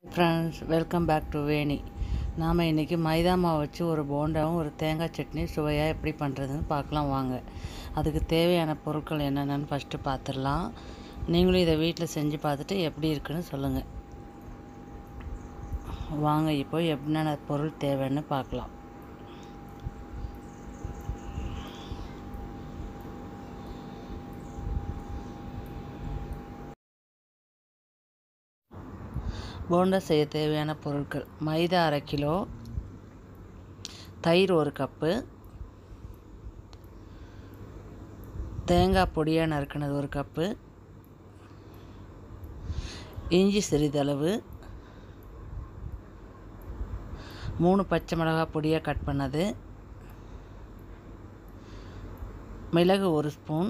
friends welcome back to Veni நாம் இன்றைக்கி மைதா மாவு வச்சு ஒரு போண்டாவும் ஒரு தேங்காய் சட்னி சுவையாக எப்படி பண்ணுறதுன்னு பார்க்கலாம் வாங்க அதுக்கு தேவையான பொருட்கள் என்னென்னு ஃபஸ்ட்டு பார்த்துடலாம் நீங்களும் இதை வீட்டில் செஞ்சு பார்த்துட்டு எப்படி இருக்குன்னு சொல்லுங்கள் வாங்க இப்போ என்னென்ன பொருள் தேவைன்னு பார்க்கலாம் போண்டா செய்ய தேவையான பொருட்கள் மைதா அரை கிலோ தயிர் ஒரு கப்பு தேங்காய் பொடியாக நறுக்கினது ஒரு கப்பு இஞ்சி சிறிதளவு மூணு பச்சை மிளகாய் பொடியாக கட் பண்ணது மிளகு ஒரு ஸ்பூன்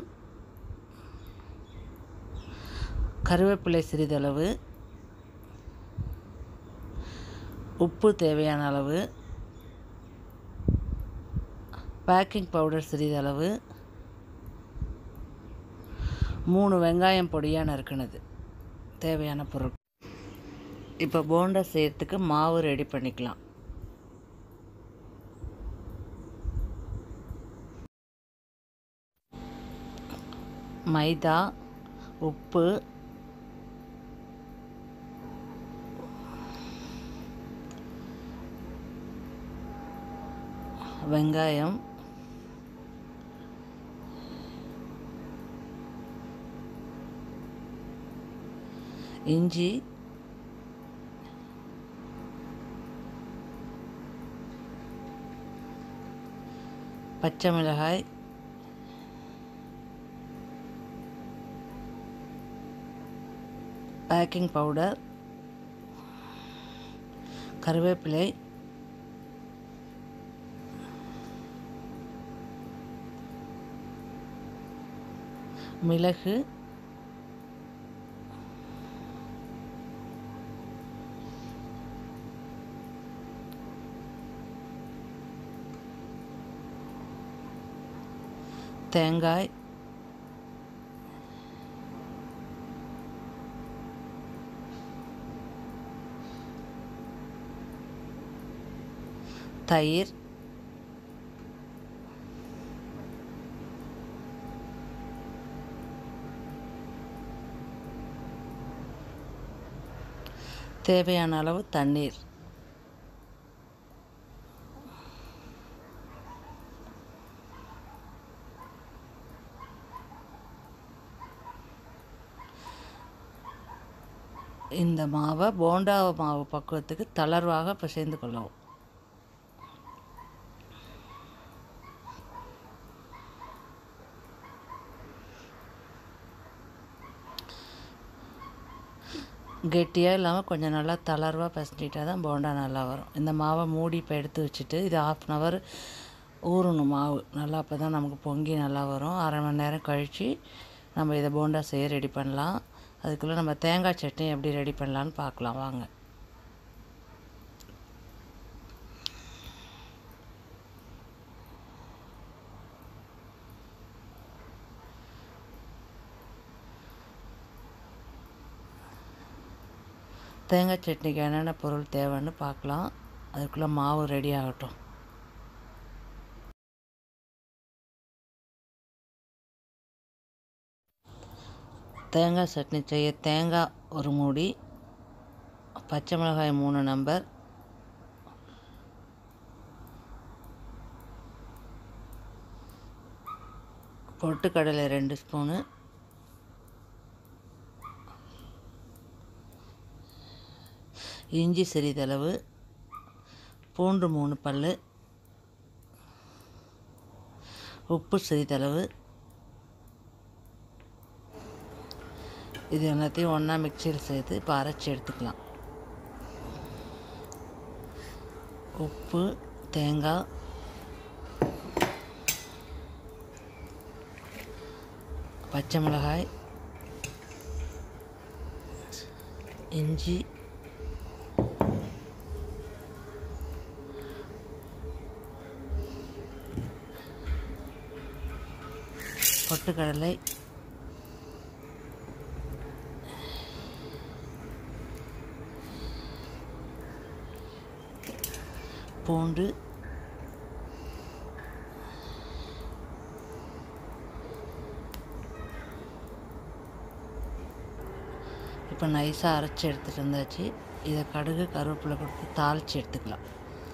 கருவேப்பிலை சிறிதளவு உப்பு தேவையான அளவு பேக்கிங் பவுடர் சிறிதளவு மூணு வெங்காயம் பொடியாக நறுக்கினது தேவையான பொருள் இப்போ போண்டா செய்யறதுக்கு மாவு ரெடி பண்ணிக்கலாம் மைதா உப்பு வெங்காயம் இஞ்சி பச்சை மிளகாய் பேக்கிங் பவுடர் கருவேப்பிலை மிளகு தேங்காய் தயிர் தேவையான அளவு தண்ணீர் இந்த மாவை போண்டா மாவு பக்குவத்துக்கு தளர்வாக பிசைந்து கொள்ளவும் கெட்டியாக இல்லாமல் கொஞ்சம் நல்லா தளர்வாக பிசைஞ்சிட்டா தான் போண்டா நல்லா வரும் இந்த மாவை மூடி இப்போ எடுத்து வச்சுட்டு இது ஆஃப் அன் ஹவர் ஊறணும் மாவு நல்லா அப்போ தான் நமக்கு பொங்கி நல்லா வரும் அரை மணி நேரம் கழித்து நம்ம இதை போண்டா செய்ய ரெடி பண்ணலாம் அதுக்குள்ளே நம்ம தேங்காய் சட்னி எப்படி ரெடி பண்ணலான்னு பார்க்கலாம் வாங்க தேங்காய் சட்னிக்கு என்னென்ன பொருள் தேவைன்னு பார்க்கலாம் அதுக்குள்ளே மாவு ரெடி ஆகட்டும் தேங்காய் சட்னி செய்ய தேங்காய் ஒரு மூடி பச்சை மிளகாய் மூணு நம்பர் பொட்டுக்கடலை ரெண்டு ஸ்பூனு இஞ்சி சிறிதளவு பூண்டு மூணு பல் உப்பு சிறிதளவு இது எல்லாத்தையும் ஒன்றா மிக்சியில் சேர்த்து இப்போ அரைச்சி எடுத்துக்கலாம் உப்பு தேங்காய் பச்சை மிளகாய் இஞ்சி பொட்டுக்கடலை பூண்டு இப்போ நைஸாக அரைச்சி எடுத்துகிட்டு வந்தாச்சு இதை கடுகு கருவேப்பிலை கொடுத்து தாளித்து எடுத்துக்கலாம்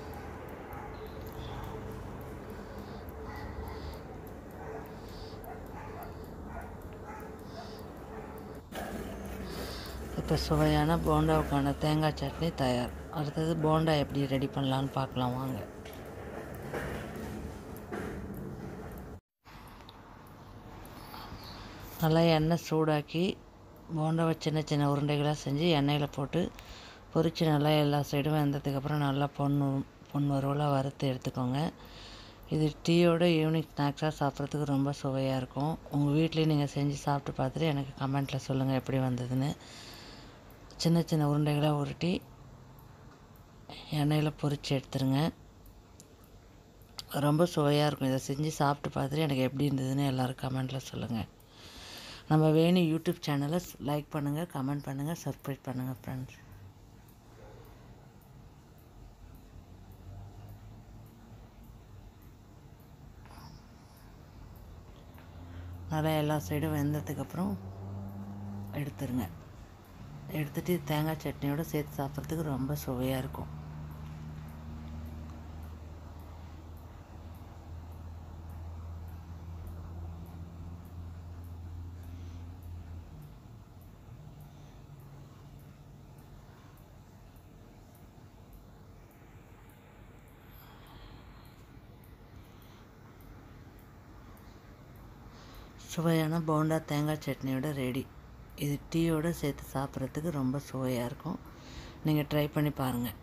இப்போ சுவையான போண்டாவுக்கான தேங்காய் சட்னி தயார் அடுத்தது போண்டா எப்படி ரெடி பண்ணலான்னு பார்க்கலாம் வாங்க நல்லா எண்ணெய் சூடாக்கி போண்டாவை சின்ன சின்ன உருண்டைகளாக செஞ்சு எண்ணெயில் போட்டு பொரித்து நல்லா எல்லா சைடும் வெந்ததுக்கப்புறம் நல்லா பொண்ணு பொன் வறுவலாக வறுத்து எடுத்துக்கோங்க இது டீயோட ஈவினிங் ஸ்நாக்ஸாக சாப்பிட்றதுக்கு ரொம்ப சுவையாக இருக்கும் உங்கள் வீட்லேயும் நீங்கள் செஞ்சு சாப்பிட்டு பார்த்துட்டு எனக்கு கமெண்ட்டில் சொல்லுங்கள் எப்படி வந்ததுன்னு சின்ன சின்ன உருண்டைகளாக உருட்டி எண்ணெயில் பொரித்து எடுத்துருங்க ரொம்ப சுவையாக இருக்கும் இதை செஞ்சு சாப்பிட்டு பார்த்துட்டு எனக்கு எப்படி இருந்ததுன்னு எல்லோரும் கமெண்ட்டில் சொல்லுங்கள் நம்ம வேணி யூடியூப் சேனலை லைக் பண்ணுங்கள் கமெண்ட் பண்ணுங்கள் சப்ஸ்கிரைப் பண்ணுங்கள் ஃப்ரெண்ட்ஸ் நல்லா எல்லா சைடும் வெந்ததுக்கப்புறம் எடுத்துருங்க எடுத்துகிட்டு தேங்காய் சட்னியோடு சேர்த்து சாப்பிட்றதுக்கு ரொம்ப சுவையாக இருக்கும் சுவையான போண்டா தேங்காய் சட்னியோட ரெடி இது டீயோடு சேர்த்து சாப்பிட்றதுக்கு ரொம்ப சுவையாக இருக்கும் நீங்கள் ட்ரை பண்ணி பாருங்கள்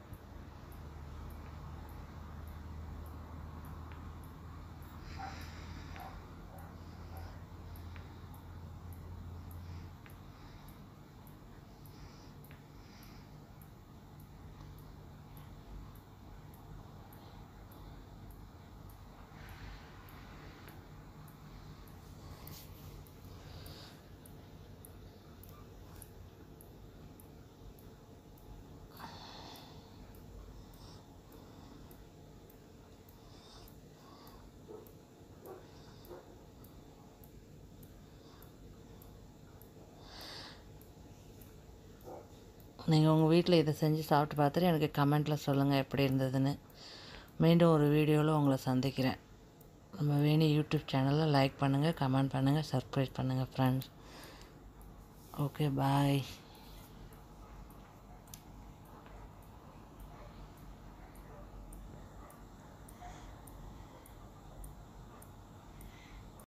நீங்கள் உங்கள் வீட்டில் இதை செஞ்சு சாப்பிட்டு பார்த்துட்டு எனக்கு கமெண்ட்டில் சொல்லுங்கள் எப்படி இருந்ததுன்னு மீண்டும் ஒரு வீடியோவில் உங்களை சந்திக்கிறேன் நம்ம வேணி யூடியூப் சேனலில் லைக் பண்ணுங்கள் கமெண்ட் பண்ணுங்கள் சப்ஸ்கிரைப் பண்ணுங்கள் ஃப்ரெண்ட்ஸ் ஓகே பாய்